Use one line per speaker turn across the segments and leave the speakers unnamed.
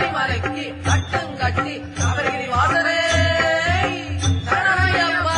மலைக்கு கட்டும் கட்டி அவர்கிரி வாசரே சரணமையப்பா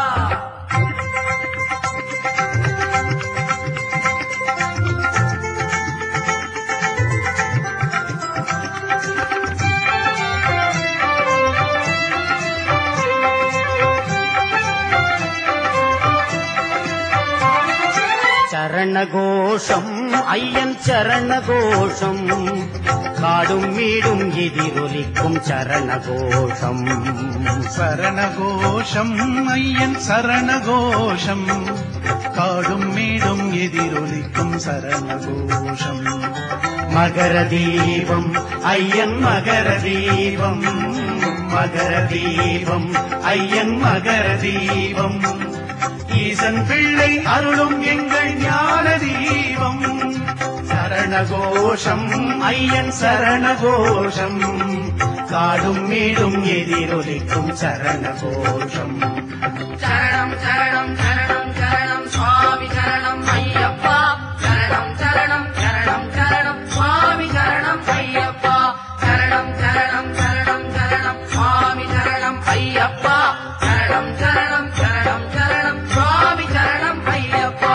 சரணகோஷம் ஐயன் சரணகோஷம் காடும் மீடும் எதிரொலிக்கும் சரணகோஷம்
சரணகோஷம் ஐயன் சரணகோஷம் காடும் மேடும் எதிரொலிக்கும் சரணகோஷம்
மகர தீபம் ஐயன் மகர தீபம் மகர தீபம் ஐயன் மகர தீபம் ஈசன் பிள்ளை அருளும் எங்கள் ஞான தீபம் சரணகோஷம் ஐயன் சரணகோஷம் காடும் மீடும் எதிரொலிக்கும் சரணகோஷம்
சரணம் சரணம் சரணம் சரணம் சுவாமி சரணம் ஐயப்பா சரணம் சரணம் சரணம் சரணம் சுவாமி சரணம் ஐயப்பா சரணம் சரணம் சரணம் சரணம் சுவாமி சரணம் ஐயப்பா சரணம் சரணம் சரணம் சரணம் சுவாமி சரணம் ஐயப்பா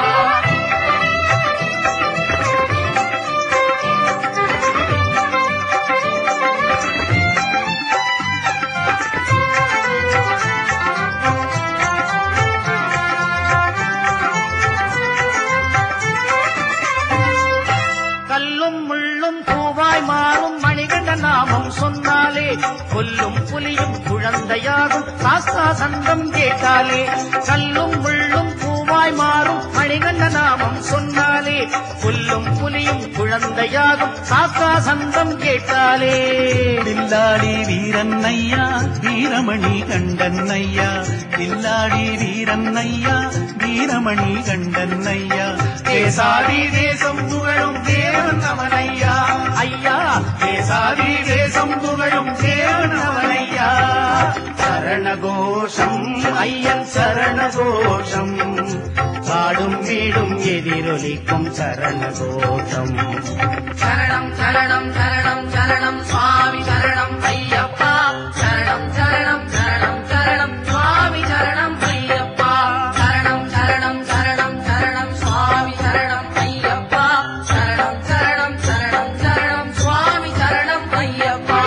கல்லும் முள்ளும் பூவாய் மாறும் மணிகண்ட நாமம் சொன்னாலே கொல்லும் புலியும் குழந்தையாகும் சாஸ்தா சந்தம் கேட்டாலே கல்லும் முள்ளும் பூவாய் மாறும் மணிகண்ட நாமம் சொன்னாலே கொல்லும் புலியும் குழந்தையாகும் சாஸ்தா சந்தம் கேட்டாலே
தில்லாடி வீரன்னையா வீரமணி கண்டன்னையா தில்லாடி வீரன்னையா வீரமணி கண்டன்னையா தேசாதி தேசம் புகழும் தேவன் அவனையா
ஐயா
தேசாதி தேசம் புகழும் தேவன் அவனையா
சரணகோஷம் ஐயன் சரணகோஷம் காடும் வீடும் எதிரொலிக்கும் சரணகோஷம்
சரணம் சரணம் சரணம் சரணம் சுவாமி சரணம் ஐயப்பா சரணம் சரணம் சரணம் சரணம் சுவாமி சரணம் ஐயப்பா சரணம் சரணம் சரணம் சரணம் சுவாமி சரணம் ஐயப்பா சரணம் சரணம் சரணம் சரணம் சுவாமி சரணம் ஐயப்பா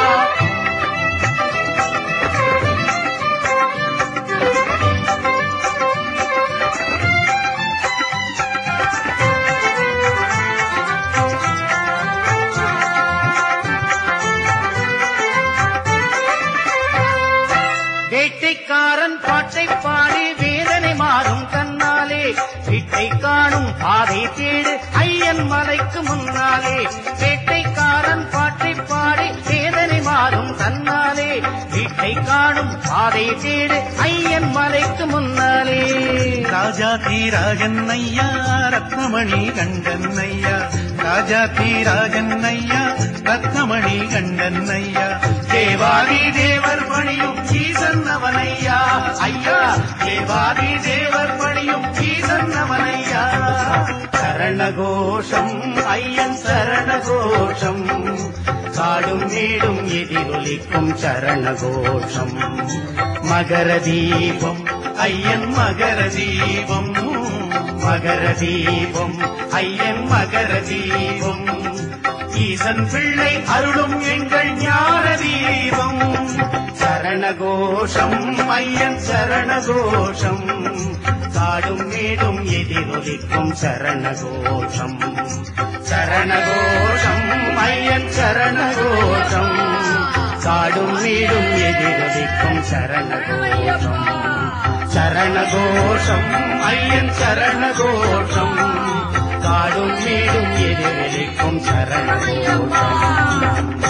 வேட்டைக்காரன் பாட்டை பாடி வேதனை மாறும் கண்ணாலே வீட்டை காணும் பாதை தேடு ஐயன் மலைக்கு முன்னாலே வேட்டைக்காரன் பாட்டை பாடி வேதனை மாறும் கண்ணாலே வீட்டை காணும் பாதை தேடு ஐயன் மலைக்கு முன்னாலே
ராஜா தீராஜன்னையா ரத்னமணி கண்டன்னையா ராஜா தீராஜன்னையா ரத்னமணி கண்டன்னையா தேவாதி தேவர் பணியும் ஈசன் அவனையா ஐயா தேவாதி தேவர் பணியும் ஈசன் அவனையா
சரணகோஷம் ஐயன் சரணகோஷம் காடும் வீடும் எதிரொலிக்கும் சரணகோஷம் மகர தீபம் ஐயன் மகர தீபம் மகர தீபம் ஐயன் மகர தீபம் ஈசன் பிள்ளை அருளும் எங்கள் ஞான தீபம் சரணகோஷம் ஐயன் சரணகோஷம் காடும் மேடும் எதிரொலிக்கும் சரணகோஷம் சரணகோஷம் ஐயன் சரணகோஷம் காடும் மேடும் எதிரொலிக்கும் சரணகோஷம் சரணகோஷம் ஐயன் சரணகோஷம் காடும் மேடும் எதிரொலிக்கும் சரணகோஷம்